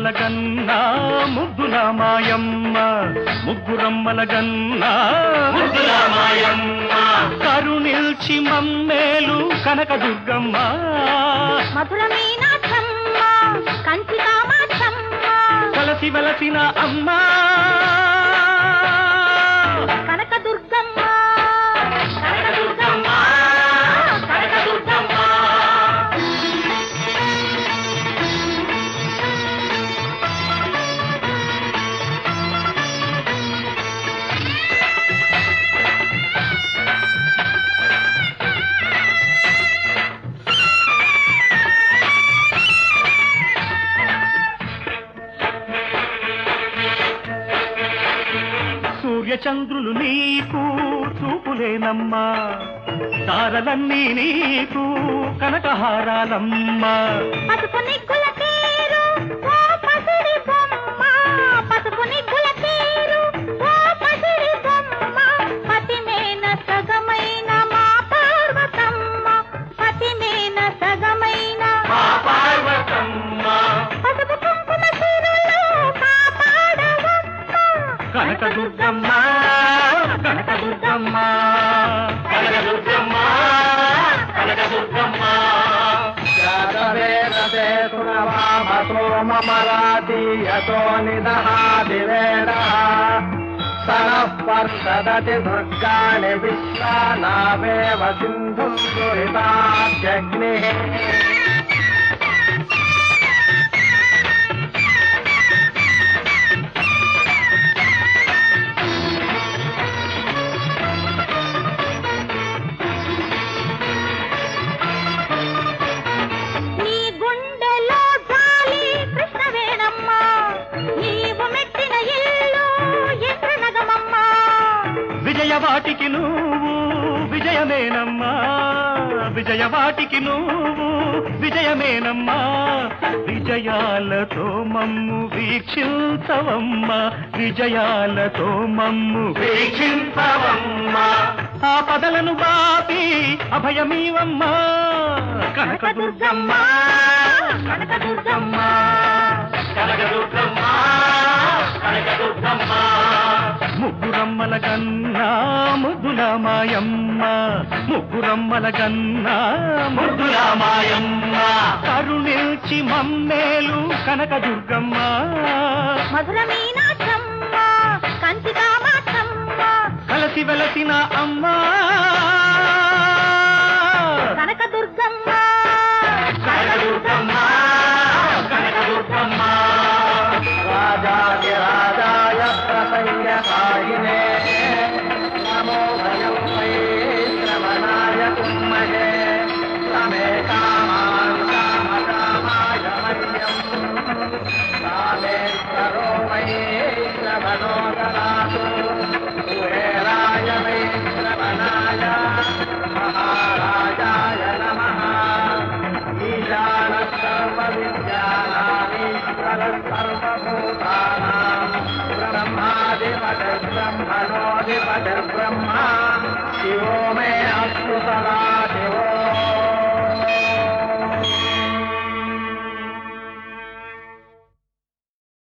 ముగ్గురమ్మల గన్నా ముద్దుల మాయమ్మ ముగ్గురమ్మల గన్నా ముద్దుల మాయమ్మ కరుణిల్చి మమ్మేలు కనకదుర్గమ్మ మధుర మీనాక్షమ్మ కంచి కామాక్షమ్మ కలసి వెలసిన అమ్మా కనకదుర్గమ్మ కనకదుర్గమ్మ కనకదుర్గమ్మ సూర్యచంద్రులు నీకు చూపులేనమ్మా తారలన్నీ నీకు కనకహారాలమ్మా పసుపు నిగ్గుల తీరు ఓ పసిడి బొమ్మ పసుపు నిగ్గుల తీరు ఓ పసిడి బొమ్మ పతిమేన సగమైన మా పార్వతమ్మ పతిమేన సగమైన పసుపు కుంకుమ తీరులో కాపాడవమ్మ కనకదుర్గమ్మ కనకదుర్గమ్మ కనకదుర్గమ్మ కనకదుర్గమ్మ జాతవేదతే సురవామసో మమరాతి యతో నిదహాదివేదः సనః పర్షదతి దుర్గాణి విశ్వానావేవ సింధుం దురితాగ్నిः నీ గుండెలో జాలి కృష్ణవేణమ్మ నీవు మెట్టిన ఇల్లు ఇంద్రనగమమ్మ విజయవాటికి నువ్వు విజయమేనమ్మా విజయవాటికి నువ్వు విజయమేనమ్మా విజయాలతో మమ్ము వీక్షించవమ్మా విజయాలతో మమ్ము వీక్షించవమ్మా ఆ పదలను బాపి అభయమీవమ్మా కనకదుర్గమ్మ కనకదుర్గమ్మ కనకదుర్గమ్మ కనకదుర్గమ్మ ముగ్గురమ్మల కన్నా ముద్దుల మాయమ్మ ముగ్గురమ్మల కన్నా ముద్దుల మాయమ్మ కరుణించి మమ్మేలు కనకదుర్గమ్మ మధుర మీనాక్షమ్మ కంచి కామాక్షమ్మ కలసి వెలసిన అమ్మా కనకదుర్గమ్మ కనకదుర్గమ్మ కనకదుర్గమ్మ రాజాదిరాజాయ ప్రసయ్యసాయినే నమో భయం వై శ్రవణాయ కుమ్మహే రమే కామాన్ కామకామాయ మహ్యం రామేశ్వరో వై శ్రవణో దదాతు కుబేరాయ వై శ్రవణాయ మహారాజాయ నమః ఈశానः సర్వవిద్యానామీశ్వరः సర్వభూతానాం బ్రహ్మాధిపతిర్బ్రహ్మణోధిపతిర్బ్రహ్మ శివో మే అస్తు సదా